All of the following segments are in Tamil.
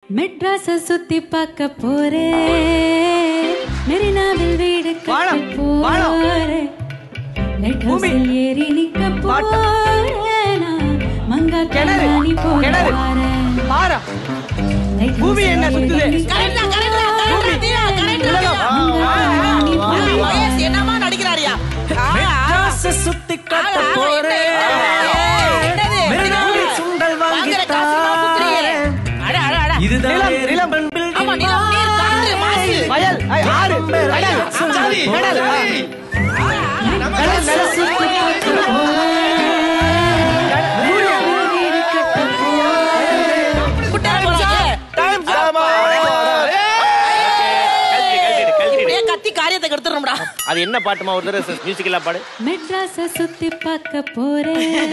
மெட்ராஸ சுத்தி பார்க்க போறேன் மெரினாவில் வீடு வானம், கட்ட வானம். போறேன் லைட் பூமி. ஹவுஸில் ஏறி நிக்க போறேன் நான். மங்கா கிணறு, கண்ணாடி போல கிணறு. வாரேன். பாரா லைட் பூமி ஹவுஸில் என்ன ஏறி சுத்துது? நிக்க கரெக்டா, கரெக்டா, கரெக்டா, தீயா, கரெக்டா, உலகம். தீயா. மங்கா கண்ணாடி ஆ, போல மகேஷ் என்னமா நடிக்கிறாரியா ஆ, ஆ. மெட்ராஸ சுத்தி காட்ட ஆ, ஆ, போறேன் ஏய், என்னது? மெரினாவில் சுண்டல் வாங்கி வாங்குற காசுலாம் குத்துறியே. தாரேன். அட, அட, அட. இதுதான் நிலம், என் நிலம். பண் building ஆமா, நிலம், நீர், காற்று, மாசு. வயல் ஐ, ஆறு கடல் கடல் ஆ. கடல் மெட்ராஸ சுத்தி பார்க்க போறேன் வீடு கட்ட போறேன் குட்டை போறாங்க. இப்படியே கத்தி காரியத்தை கெடுத்துடுறோம்டா. அது என்ன பாட்டுமா ஒரு தடவை மியூசிக் எல்லாம் பாடு மெட்ராஸ சுத்தி பார்க்க போறேன்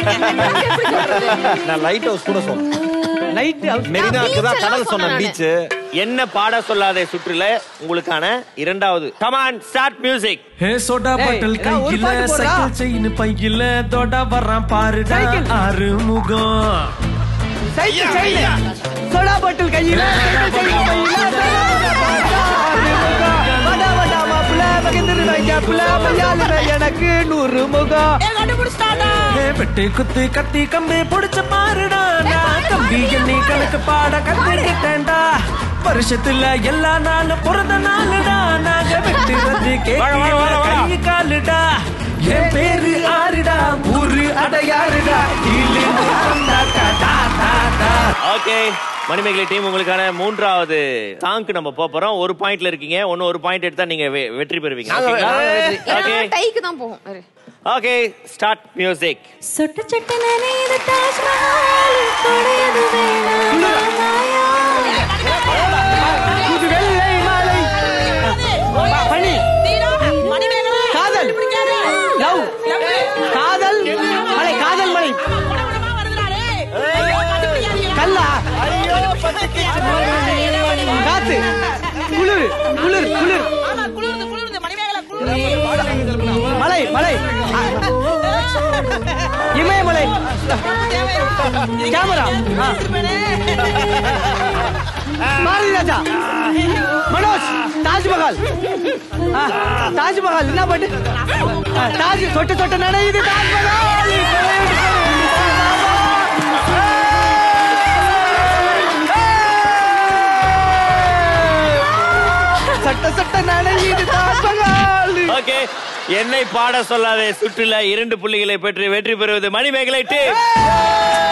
நான் லைட் ஹவுஸ் கூட சொன்னேன் லைட் ஹவுஸ் மெரினாக்கு தான் கடல் சொன்னேன் பீச் என்ன பாட சொல்லாத சுற்றுல உங்களுக்கான இரண்டாவது come on start music hey soda ஏய், பாட்டில் எல்லாம் ஒரு கையில பாட்டு போடுறா. சைக்கிள் செயின் பையில தோடா வர்றான் பாருடா சைக்கிள். ஆறு முகம் சைக்கிள் சைக்கிள் சோடா பாட்டில் கையில சைக்கிள் சைக்கிள் கையில வடா வடா மாப்புல மகந்திரு வைக்க புல மையாலுமே எனக்கு நூறு முகம் ஏய், கண்டுபிடிச்சிட்டாடா. ஹே பெட்டு குத்து கத்தி கம்பி புடிச்ச பாருடா நான் கம்பி எண்ணி கணக்கு பாட கத்துக்கிட்டேன்டா வருஷத்துல எல்லா நாளும் பிறந்த நாளுடா நாங்க வெட்டுறது கேட்க கை காலுடா என் பேரு ஆறுடா ஊரு அடையாறுடா இல்லு ஓகே மணிமேகலை டீம் உங்களுக்கான மூன்றாவது சாங்க்கு நம்ம போக போறோம் ஒரு பாயிண்ட்ல இருக்கீங்க ஒன்னு ஒரு பாயிண்ட் எடுத்தா நீங்க வெ- வெற்றி பெறுவீங்க ஓகே டைக்கு தான் போகும் இரு. ஓகே ஸ்டார்ட் மியூசிக் சொட்ட சொட்ட நனையுது தாஜ்மஹால் கொடையது வேணாம் மாயா இது வெள்ளை மாலை பனி தீரா, மணிமேகலை. காதல் கண்டுபிடிக்காத. லவ் காதல் மலை காதல் மலை குடகுடமா வருதுடா, டேய். ஐயோ, கண்டுபிடிக்காதீங்க. கல்லா காத்து குளிர் குளிர் குளிர் ஆமா, குளிருது, குளிருது. மணிமேகலை, குளிருது. மலை மலை இமயமலை கேமரா ஆ. பாரதி ராஜா மனோஜ் தாஜ்மஹால் ஆ, தாஜ்மஹால் என்ன பாட்டு ஆ, தாஜ் சொட்டு சொட்டு நடையுது தாஜ்மஹால் சட்ட சட்ட நடையுது தாஜ்மஹால் ஓகே என்னை பாட சொல்லாத சுற்றுல இரண்டு புள்ளிகளை பெற்று வெற்றி பெறுவது மணிமேகலை டீம்